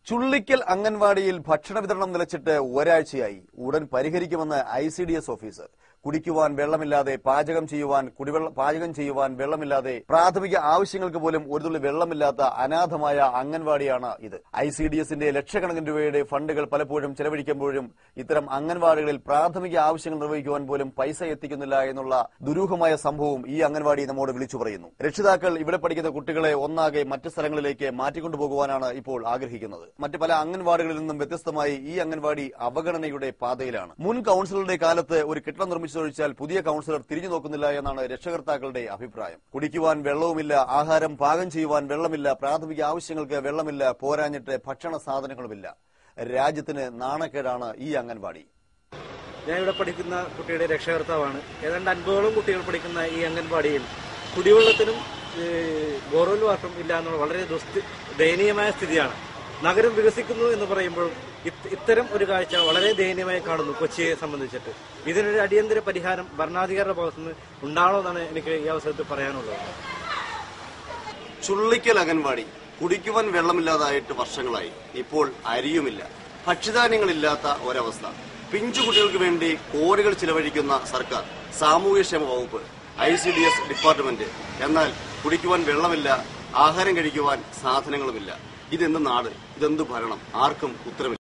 ചുള്ളിക്കൽ അംഗൻവാടിയിൽ ഭക്ഷണ വിതരണം നിലച്ചിട്ട് ഒരാഴ്ചയായി ഉടൻ പരിഹരിക്കുമെന്ന് I C D S officer കുടിക്കുവാൻ വെള്ളമില്ലാതെ പാചകം ചെയ്യുവാൻ കുടിവെള്ള പാചകം ചെയ്യുവാൻ വെള്ളമില്ലാതെ പ്രാഥമിക ആവശ്യങ്ങൾക്ക് പോലും ഒരു തുള്ളി വെള്ളമില്ലാത്ത അനാഥമായ അംഗൻവാടിയാണ് ഇത് ഐ സി ഡി എസിന്റെ ലക്ഷക്കണക്കിന് രൂപയുടെ ഫണ്ടുകൾ പലപ്പോഴും ചെലവഴിക്കുമ്പോഴും ഇത്തരം അംഗൻവാടികളിൽ പ്രാഥമിക ആവശ്യങ്ങൾ നിർവഹിക്കുവാൻ പോലും പൈസ എത്തിക്കുന്നില്ല എന്നുള്ള ദുരൂഹമായ സംഭവം ഈ അംഗൻവാടി നമ്മോട് വിളിച്ചു പറയുന്നു രക്ഷിതാക്കൾ ഇവിടെ പഠിക്കുന്ന കുട്ടികളെ ഒന്നാകെ മറ്റ് സ്ഥലങ്ങളിലേക്ക് മാറ്റിക്കൊണ്ടുപോകുവാനാണ് ഇപ്പോൾ ആഗ്രഹിക്കുന്നത് മറ്റ് പല അംഗൻവാടികളിൽ നിന്നും വ്യത്യസ്തമായി ഈ അംഗൻവാടി അവഗണനയുടെ പാതയിലാണ് മുൻ കൌൺസിലറുടെ കാലത്ത് ഒരു കെട്ടിടം നിർമ്മിച്ചതൊഴിച്ചാൽ പുതിയ കൌൺസിലർ തിരിഞ്ഞു നോക്കുന്നില്ല എന്നാണ് രക്ഷകർത്താക്കളുടെ അഭിപ്രായം കുടിക്കുവാൻ വെള്ളവുമില്ല ആഹാരം പാകം ചെയ്യുവാൻ വെള്ളമില്ല പ്രാഥമിക ആവശ്യങ്ങൾക്ക് വെള്ളമില്ല പോരാഞ്ഞിട്ട് ഭക്ഷണ സാധനങ്ങളുമില്ല രാജ്യത്തിന് നാണക്കേടാണ് ഈ അംഗൻവാടി ഞാൻ ഇവിടെ പഠിക്കുന്ന കുട്ടിയുടെ രക്ഷകർത്താവാണ് ഏതാണ്ട് അൻപതോളം കുട്ടികൾ പഠിക്കുന്ന ഈ അംഗൻവാടിയിൽ കുടിവെള്ളത്തിനും ബോർവെൽ വാട്ടറും ഇല്ല എന്നുള്ള വളരെ ദുസ്ഥി ദയനീയമായ സ്ഥിതിയാണ് നഗരം വികസിക്കുന്നു എന്ന് പറയുമ്പോൾ ഇത്- ഇത്തരം ഒരു കാഴ്ച വളരെ ദയനീയമായി കാണുന്നു കൊച്ചിയെ സംബന്ധിച്ചിട്ട് ഇതിനൊരു അടിയന്തര പരിഹാരം ഭരണാധികാരിയുടെ ഭാഗത്തുനിന്ന് ഉണ്ടാവണമെന്നാണ് എനിക്ക് ഈ അവസരത്തിൽ പറയാനുള്ളത് ചുള്ളിക്കൽ അംഗൻവാടി കുടിക്കുവാൻ വെള്ളമില്ലാതായിട്ട് വർഷങ്ങളായി ഇപ്പോൾ അരിയുമില്ല ഭക്ഷ്യധാന്യങ്ങളില്ലാത്ത ഒരവസ്ഥ പിഞ്ചു കുട്ടികൾക്ക് വേണ്ടി കോടികൾ ചിലവഴിക്കുന്ന സർക്കാർ സാമൂഹ്യക്ഷേമ വകുപ്പ് I C D S department എന്നാൽ കുടിക്കുവാൻ വെള്ളമില്ല ആഹാരം കഴിക്കുവാൻ സാധനങ്ങളുമില്ല ഇതെന്ത് നാട് ഇതെന്ത് ഭരണം ആർക്കും ഉത്തരവില്ല